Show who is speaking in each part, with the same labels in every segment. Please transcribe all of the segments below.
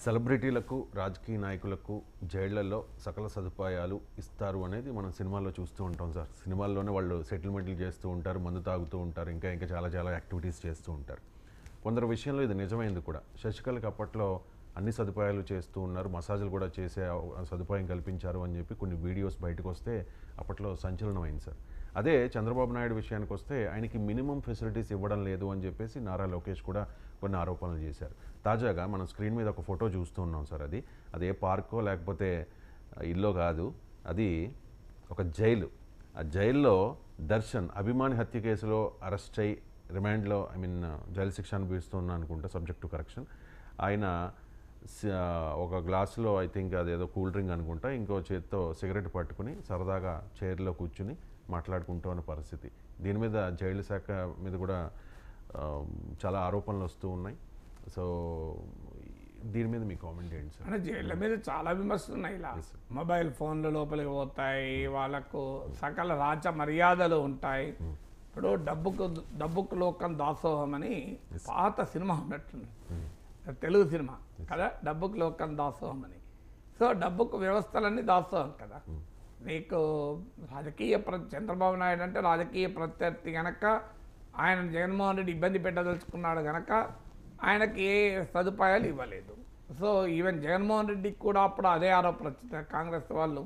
Speaker 1: సెలబ్రిటీలకు రాజకీయ నాయకులకు జైళ్లలో సకల సదుపాయాలు ఇస్తారు అనేది మనం సినిమాల్లో చూస్తూ ఉంటాం సార్ సినిమాల్లోనే వాళ్ళు సెటిల్మెంట్లు చేస్తూ ఉంటారు మందు తాగుతూ ఉంటారు ఇంకా ఇంకా చాలా చాలా యాక్టివిటీస్ చేస్తూ ఉంటారు కొందరు విషయంలో ఇది నిజమైంది కూడా శశికళకి అప్పట్లో అన్ని సదుపాయాలు చేస్తూ ఉన్నారు మసాజులు కూడా చేసే అవ- సదుపాయం కల్పించారు అని చెప్పి కొన్ని వీడియోస్ బయటకు వస్తే అప్పట్లో సంచలనమైంది సార్ అదే చంద్రబాబు నాయుడు విషయానికి వస్తే ఆయనకి మినిమం ఫెసిలిటీస్ ఇవ్వడం లేదు అని చెప్పేసి నారా లోకేష్ కూడా కొన్ని ఆరోపణలు చేశారు తాజాగా మనం స్క్రీన్ మీద ఒక ఫోటో చూస్తూ ఉన్నాం సార్ అది అది ఏ పార్కో లేకపోతే ఇల్లో కాదు అది ఒక జైలు ఆ జైల్లో దర్శన్ అభిమాని హత్య కేసులో అరెస్ట్ అయి రిమాండ్లో ఐ మీన్ జైలు శిక్ష అనుభవిస్తున్నా అనుకుంటా సబ్జెక్ట్ టు కరెక్షన్ ఆయన స- ఒక గ్లాసులో ఐ థింక్ అదేదో కూల్ డ్రింక్ అనుకుంటా ఇంకో చేత్తో సిగరెట్ పట్టుకుని సరదాగా చైర్లో కూర్చుని మాట్లాడుకుంటూ ఉన్న పరిస్థితి దీని మీద జైలు శాఖ మీద కూడా ఆ, చాలా ఆరోపణలు వస్తూ ఉన్నాయి సో దీని మీద మీ కామెంట్ ఏంటి సార్
Speaker 2: అంటే జైళ్ళ మీద చాలా విమర్శలు ఉన్నాయి ఇలా మొబైల్ ఫోన్లు లోపలికి పోతాయి వాళ్ళకు సకల రాజ మర్యాదలు ఉంటాయి ఇప్పుడు డబ్బుకు డబ్బుకు లోకం దాసోహం అని పాత సినిమా ఉన్నట్టుంది తెలుగు సినిమా కదా డబ్బుకు లోకం దాసోహం అని సో డబ్బుకు వ్యవస్థలన్నీ దాసోహం కదా నీకు రాజకీయ ప్ర చంద్రబాబు నాయుడు అంటే రాజకీయ ప్రత్యర్థి గనక ఆయన జగన్మోహన్ రెడ్డి ఇబ్బంది పెట్టదలుచుకున్నాడు గనక ఆయనకి ఏ సదుపాయాలు ఇవ్వలేదు సో ఈవెన్ జగన్మోహన్ రెడ్డికి కూడా అప్పుడు అదే ఆరోపణ వచ్చింది కాంగ్రెస్ వాళ్ళు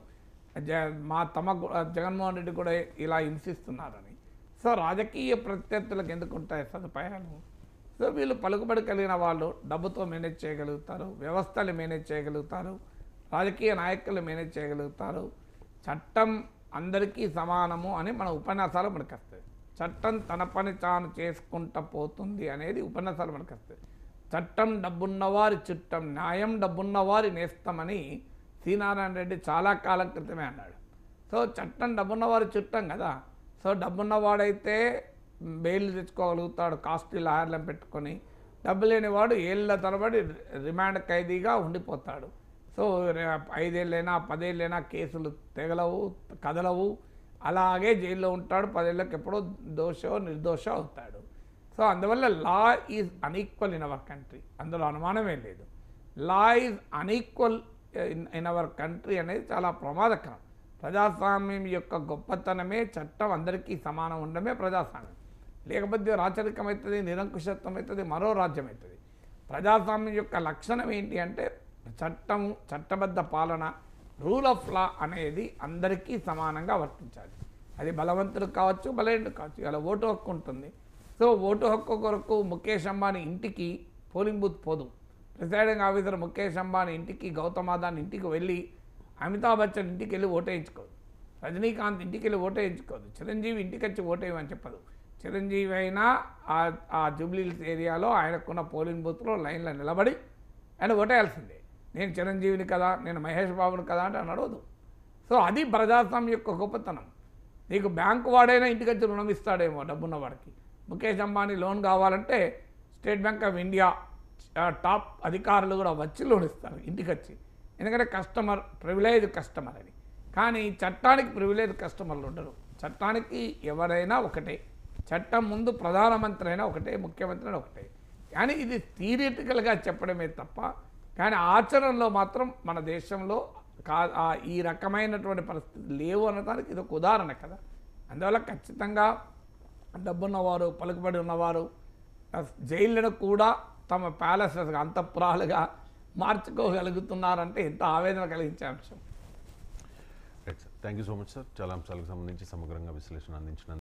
Speaker 2: జ మా తమ గు- జగన్మోహన్ రెడ్డి కూడా ఇలా హింసిస్తున్నారని సో రాజకీయ ప్రత్యర్థులకు ఎందుకు ఉంటాయి సదుపాయాలు సో వీళ్ళు పలుకుబడి కలిగిన వాళ్ళు డబ్బుతో మేనేజ్ చేయగలుగుతారు వ్యవస్థలు మేనేజ్ చేయగలుగుతారు రాజకీయ నాయకులు మేనేజ్ చేయగలుగుతారు చట్టం అందరికీ సమానము అని మన ఉపన్యాసాలు మనకు వస్తాయి చట్టం తన పని తాను చేసుకుంటా పోతుంది అనేది ఉపన్యాసాలు మనకు వస్తాయి చట్టం డబ్బున్నవారి చుట్టం న్యాయం డబ్బున్నవారి నేస్తమని శ్రీనారాయణ రెడ్డి చాలా కాలం క్రితమే అన్నాడు సో చట్టం డబ్బున్నవారి చుట్టం కదా సో డబ్బున్నవాడైతే బెయిల్ తెచ్చుకోగలుగుతాడు కాస్ట్లీ లాయర్లను పెట్టుకొని డబ్బు లేనివాడు ఏళ్ళ తరబడి రిమాండ్ ఖైదీగా ఉండిపోతాడు సో రే- ఐదేళ్ళైనా పదేళ్ళైనా కేసులు తెగలవు కదలవు అలాగే జైల్లో ఉంటాడు పదేళ్ళకి ఎప్పుడో దోషో నిర్దోషో అవుతాడు సో అందువల్ల law is unequal in our country అందులో అనుమానమే లేదు law is unequal in in our country అనేది చాలా ప్రమాదకరం ప్రజాస్వామ్యం యొక్క గొప్పతనమే చట్టం అందరికీ సమానం ఉండడమే ప్రజాస్వామ్యం లేకపోతే రాచరికం అవుతుంది నిరంకుశత్వం అవుతుంది మరో రాజ్యం అవుతుంది ప్రజాస్వామ్యం యొక్క లక్షణం ఏంటి అంటే చట్టం చట్టబద్ధ పాలన రూల్ ఆఫ్ లా అనేది అందరికీ సమానంగా వర్తించాలి అది బలవంతుడు కావచ్చు బలహీనుడు కావచ్చు ఇలా ఓటు హక్కు ఉంటుంది సో ఓటు హక్కు కొరకు ముఖేష్ అంబానీ ఇంటికి పోలింగ్ బూత్ పోదు ప్రిసైడింగ్ ఆఫీసర్ ముఖేష్ అంబానీ ఇంటికి గౌతమ్ అదాని ఇంటికి వెళ్ళి అమితాబ్ బచ్చన్ ఇంటికి వెళ్ళి ఓటేయించుకోదు రజనీకాంత్ ఇంటికి వెళ్ళి ఓటేయించుకోదు చిరంజీవి ఇంటికి వచ్చి ఓటేయమని చెప్పదు చిరంజీవి అయినా ఆ ఆ జూబ్లీహిల్స్ ఏరియాలో ఆయనకున్న పోలింగ్ బూత్లో లైన్లో నిలబడి ఆయన ఓటేయాల్సిందే నేను చిరంజీవిని కదా నేను మహేష్ బాబుని కదా అంటే అని అడగదు సో అది ప్రజాస్వామ్యం యొక్క గొప్పతనం నీకు బ్యాంకు వాడైనా ఇంటికి వచ్చి రుణం ఇస్తాడేమో డబ్బున్న వాడికి ముఖేష్ అంబానీ లోన్ కావాలంటే స్టేట్ బ్యాంక్ ఆఫ్ ఇండియా ఆ, టాప్ అధికారులు కూడా వచ్చి లోన్ ఇస్తారు ఇంటికి వచ్చి ఎందుకంటే కస్టమర్ ప్రివిలేజ్ కస్టమర్ అని కానీ చట్టానికి ప్రివిలేజ్ కస్టమర్లు ఉండరు చట్టానికి ఎవరైనా ఒకటే చట్టం ముందు ప్రధానమంత్రి అయినా ఒకటే ముఖ్యమంత్రి అయినా ఒకటే కానీ ఇది థియరిటికల్గా చెప్పడమే తప్ప కానీ ఆచరణలో మాత్రం మన దేశంలో కా ఆ ఈ రకమైనటువంటి పరిస్థితి లేవు అనడానికి ఇది ఒక ఉదాహరణ కదా అందువల్ల ఖచ్చితంగా డబ్బున్నవారు పలుకుబడి ఉన్నవారు ఆ జైళ్ళను కూడా తమ ప్యాలెసెస్ అంతఃపురాలుగా మార్చుకోగలుగుతున్నారంటే ఎంత ఆవేదన కలిగించే అంశం
Speaker 1: right sir thank you so much sir చాలా అంశాలకు సంబంధించి సమగ్రంగా విశ్లేషణ అందించినందుకు